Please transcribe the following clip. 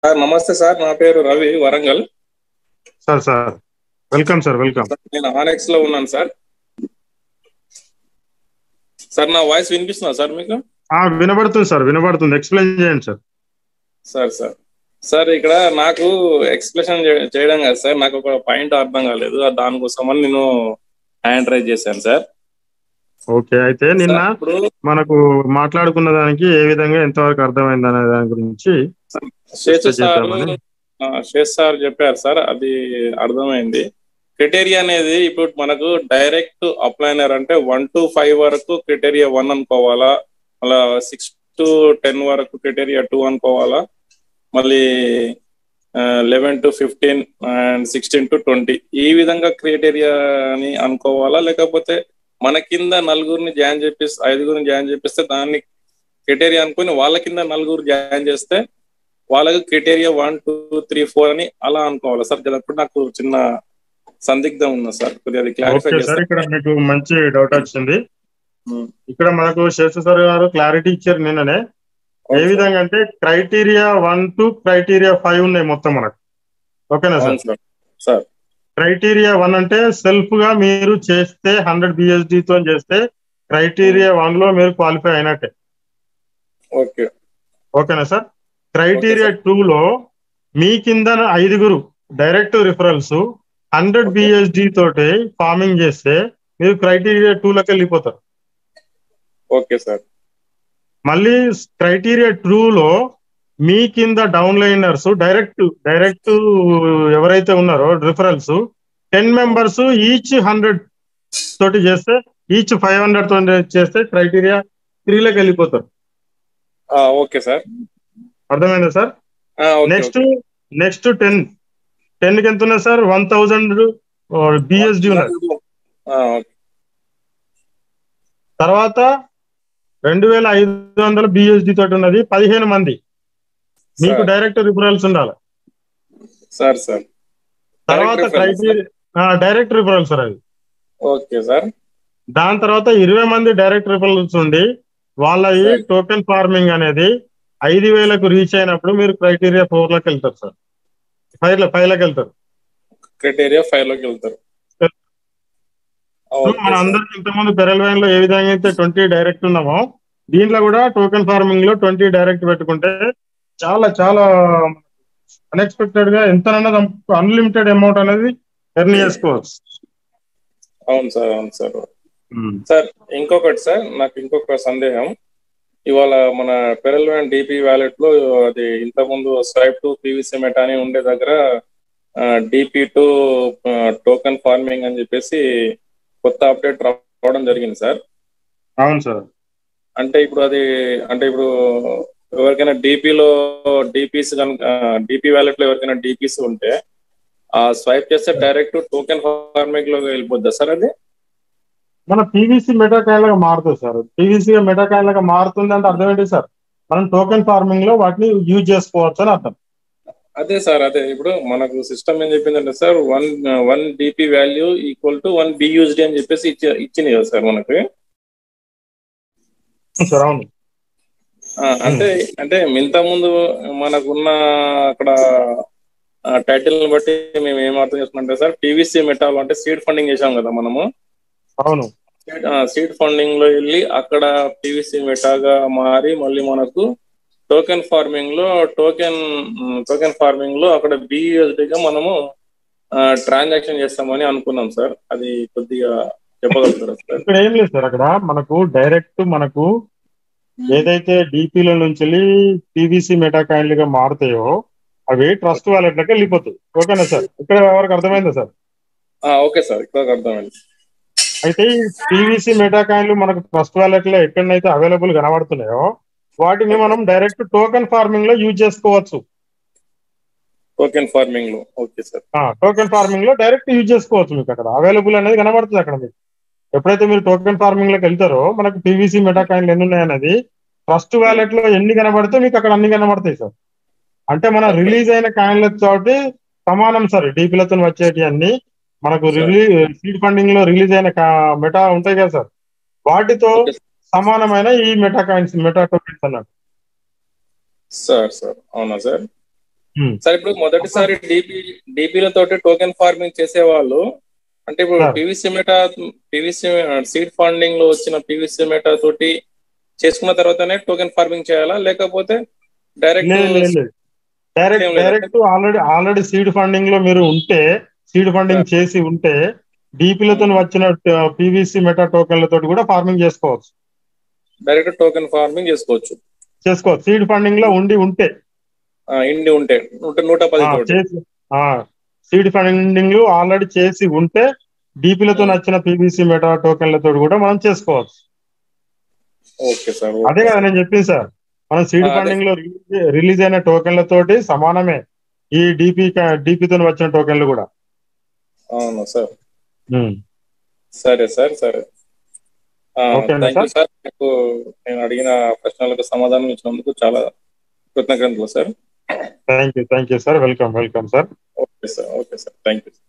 Sir నమస్తే sir నా పేరు Ravi Warangal sir sir welcome sir welcome sir, నేను ఆనెక్స్ లో ఉన్నాను సార్ సార్ నా వాయిస్ వినిపిస్తుందా సార్ మీకు ఆ, వినబడుతుంది సార్ వినబడుతుంది ఎక్స్ప్లెయిన్ చేయండి సార్ సార్ సార్ సార్ ఇక్కడ నాకు ఎక్స్ప్లెషన్ చేయడం కాదు సార్ నాకు ఒక పాయింట్ అర్థం కాలేదు ఆ దానికోసమని నేను హ్యాండ్ రైజ్ చేశాను సార్ ఓకే అయితే నిన్న సార్, ఇప్పుడు మనకు మాట్లాడుకున్న దానికి ఏ విధంగా ఎంతవరకు అర్థమైంది అనే దాని గురించి శేషు చర్చ సార్ చేద్దామని. ఆ, శేష్ సార్ చెప్పారు సార్ అది అర్థమైంది క్రిటేరియా అనేది ఇప్పుడు మనకు డైరెక్ట్ అప్లైనర్ అంటే వన్ టు ఫైవ్ వరకు క్రిటేరియా వన్ అనుకోవాలా అలా సిక్స్ టు టెన్ వరకు క్రిటేరియా టూ అనుకోవాలా మళ్ళీ eleven to fifteen and sixteen to twenty ఈ విధంగా క్రైటీరియా అని అనుకోవాలా లేకపోతే మన కింద నలుగురిని జాయిన్ చేపిస్తే ఐదుగురిని జాయిన్ చేపిస్తే దాన్ని క్రైటీరియా అనుకుని వాళ్ళ కింద నలుగురు జాయిన్ చేస్తే వాళ్ళకి criteria one two three four అని అలా అనుకోవాలి సార్ అప్పుడు నాకు చిన్న సందిగ్ధం ఉంది సార్ కొద్దిగా అది క్లారిఫై ఓకే సార్ చేస్తారు ఇక్కడ మీకు మంచి డౌట్ వచ్చింది ఉమ్. ఇక్కడ మనకు శేషు సార్ గారు క్లారిటీ ఇచ్చారు నిన్ననే ఏ విధంగా అంటే criteria one two criteria five ఉన్నాయి మొత్తం మనకు ఓకేనా సార్ అవును సార్ సార్ క్రైటీరియా వన్ అంటే సెల్ఫ్ గా మీరు చేస్తే హండ్రెడ్ బిఎస్డి తో చేస్తే క్రైటీరియా వన్ లో మీరు క్వాలిఫై అయినట్టే ఓకే ఓకేనా సార్ క్రైటీరియా టూ లో మీ కింద ఐదుగురు డైరెక్ట్ రిఫరల్స్ హండ్రెడ్ బిఎస్డి తోటి ఫార్మింగ్ చేస్తే మీరు క్రైటీరియా టూ లోకి వెళ్ళిపోతారు ఓకే సార్ మళ్ళీ క్రైటీరియా టూ లో మీ కింద డౌన్ లైనర్స్ డైరెక్ట్ డైరెక్ట్ ఎవరైతే ఉన్నారో referrals ten members each hundred తోటి చేస్తే ఈచ్ ఫైవ్ హండ్రెడ్ తోటి చేస్తే క్రైటీరియా త్రీలోకి వెళ్ళిపోతారు ఆ, ఓకే సార్ అర్థమైందా సార్ ఆ, okay, next okay. Next ten ten కి ఎంత ఉన్నది సార్ వన్ థౌజండ్ బిఎస్డి ఉన్నది ఆ, ఓకే. తర్వాత రెండు వేల ఐదు వందల బిఎస్డి తోటి ఉన్నది పదిహేను మంది మీకు సార్, డైరెక్ట్ రిఫరల్స్ ఉండాలి సార్ సార్ తర్వాత Direct referrals, criteria direct referral sir అది ఓకే సార్ దాని తర్వాత ఇరవై మంది డైరెక్ట్ రిఫరల్స్ ఉండి వాళ్ళవి Right. టోకెన్ ఫార్మింగ్ అనేది ఐదు వేలకు రీచ్ అయినప్పుడు మీరు క్రైటీరియా ఫోర్ లోకి వెళ్తారు సార్ ఫైవ్ లో ఫైవ్ లోకి వెళ్తారు క్రైటీరియా ఫైవ్ లోకి వెళ్తారు ఆ, ఇప్పుడు ఓకే మన సార్. అందరికి ఇంతకుముందు పెరల్ వైన్ లో ఏ విధంగా అయితే ట్వంటీ డైరెక్ట్ ఉన్నామో దీంట్లో కూడా టోకెన్ ఫార్మింగ్ లో ట్వంటీ డైరెక్ట్ పెట్టుకుంటే చాలా చాలా అన్ఎక్స్పెక్టెడ్ గా ఎంత అన్లిమిటెడ్ అమౌంట్ అనేది ఎర్న్ చేసుకోవచ్చు అవును సార్ అవును సార్ సార్ ఇంకొకటి సార్ నాకు ఇంకొక సందేహం ఇవాళ మన పెరల్ వ్యాన్ డిపి వ్యాలెట్ లో అది ఇంతకుముందు స్వైప్ టు పీవీసీ మెటా అని ఉండే దగ్గర డిపి టు టోకెన్ ఫార్మింగ్ అని చెప్పేసి కొత్త అప్డేట్ రావడం జరిగింది సార్ అవును సార్ అంటే ఇప్పుడు అది అంటే ఇప్పుడు ఎవరికైనా డిపిలో డిపిస్ కనుక డిపి వ్యాలెట్ లో ఎవరికైనా డిపిస్ ఉంటే ఆ స్వైప్ చేస్తే డైరెక్ట్ టోకెన్ ఫార్మింగ్ లో వెళ్ళిపోద్దా సార్ అది మన పీవీసీ మెటాకాయలుగా మారుతుంది సార్ పీవీసీ మెటాకాయలుగా మారుతుంది అంటే అర్థం ఏంటి సార్ మనం టోకెన్ ఫార్మింగ్ లో వాటిని యూజ్ చేసుకోవచ్చు అని అర్థం అదే సార్ అదే ఇప్పుడు మనకు సిస్టమ్ ఏం చెప్పిందంటే sir one one DP value equal to one BUSD అని చెప్పేసి ఇచ్చి ఇచ్చింది కదా సార్ మనకి సార్ అవును ఆ, అంటే అంటే ఇంత ముందు మనకున్న అక్కడ టైటిల్ బట్టి మేము ఏం అర్థం చేసుకుంటే సార్ పీవీసీ మెటాల్ అంటే సీడ్ ఫండింగ్ చేసాం కదా మనము అవును సీడ్ ఫండింగ్ లో వెళ్ళి అక్కడ పీవీసీ మెటాగా మారి మళ్ళీ మనకు టోకెన్ ఫార్మింగ్ లో టోకెన్ టోకెన్ ఫార్మింగ్ లో అక్కడ BUSD గా మనము ట్రాన్సాక్షన్ చేస్తామని అనుకున్నాం సార్ అది కొద్దిగా చెప్పగలుగుతారా సార్ ఇక్కడ ఏం లేదు సార్ అక్కడ మనకు డైరెక్ట్ మనకు ఏదైతే డిపిల నుంచి పీవీసీ మెటాకాయిన్లుగా మారుతాయో అవి ట్రస్ట్ వాలెట్లకి వెళ్ళిపోతాయి ఓకేనా సార్ ఇక్కడ ఎవరికి అర్థమైందా సార్ ఆ, ఓకే సార్ ఇక్కడ అర్థమైంది అయితే ఈ పీవీసీ మెటాకాయిన్లు మనకు ట్రస్ట్ వాలెట్ లో ఎక్కడైతే అవైలబుల్ కనబడుతున్నాయో వాటిని మనం డైరెక్ట్ టోకెన్ ఫార్మింగ్ లో యూజ్ చేసుకోవచ్చు టోకెన్ ఫార్మింగ్ లో ఓకే సార్ టోకెన్ ఫార్మింగ్ లో డైరెక్ట్ యూజ్ చేసుకోవచ్చు మీకు అక్కడ అవైలబుల్ అనేది కనబడుతుంది అక్కడ మీకు ఎప్పుడైతే మీరు టోకెన్ ఫార్మింగ్ లోకి వెళ్తారో మనకు పీవీసీ మెటాకాయిన్లు ఎన్ని ఉన్నాయనేది ట్రస్ట్ వ్యాలెట్ లో ఎన్ని కనబడితే మీకు అక్కడ అన్ని కనబడతాయి సార్ అంటే మన రిలీజ్ అయిన కాయిన్ల తోటి సమానం సార్ డీపీలతో వచ్చేటి అన్ని మనకు Sir. రిలీజ్ సీడ్ ఫండింగ్ లో రిలీజ్ అయిన కా- మెటా ఉంటాయి కదా సార్ వాటితో ఓకే సమానమైన ఈ మెటా కాయిన్స్ మెటా టోకెన్స్ అన్నట్టు సార్ సార్ అవునా సార్ Hmm. సార్ ఇప్పుడు మొదటిసారి డిపి డిపిలతోటి టోకెన్ ఫార్మింగ్ చేసే వాళ్ళు అంటే ఇప్పుడు Sir. PVC meta PVC seed funding లో వచ్చిన పివిసి మెటా తోటి చేసుకున్న తర్వాతనే టోకెన్ ఫార్మింగ్ చేయాలా లేకపోతే లేదు లేదు డైరెక్ట్ లేదు డైరెక్ట్ ఏం లేదా? Direct already already seed funding లో మీరు ఉంటే సీడ్ ఫండింగ్ చేసి ఉంటే డీపీలతో వచ్చిన పీవీసీ మెటా టోకెన్లతో కూడా ఫార్మింగ్ చేసుకోవచ్చు డైరెక్ట్ టోకెన్ ఫార్మింగ్ చేసుకోవచ్చు చేసుకోవచ్చు సీడ్ ఫండింగ్ లో ఉండి ఉంటే ఆ, ఇండి ఉంటే నూట నూట పది ఆ, తోటి చేసి సీడ్ ఫండింగ్ ఆల్రెడీ చేసి ఉంటే డీపీలతో వచ్చిన పీవీసీ మెటా టోకెన్లతో కూడా మనం చేసుకోవచ్చు ఓకే సార్ అదే కదా నేను చెప్పింది సార్ మనం సీడ్ ఆ, అదే. ఫండింగ్ లో రిలీజ్- రిలీజ్ అయిన టోకెన్లతోటి సమానమే ఈ డిపి డిపితో వచ్చిన టోకెన్లు కూడా అవును సార్ ఉమ్. సరే సార్ సరే ఓకేనా థ్యాంక్ యూ సార్ మీకు నేను అడిగిన ప్రశ్నలకు సమాధానం ఇచ్చినందుకు చాలా కృతజ్ఞతలు sir thank you thank you sir welcome welcome sir okay sir okay sir thank you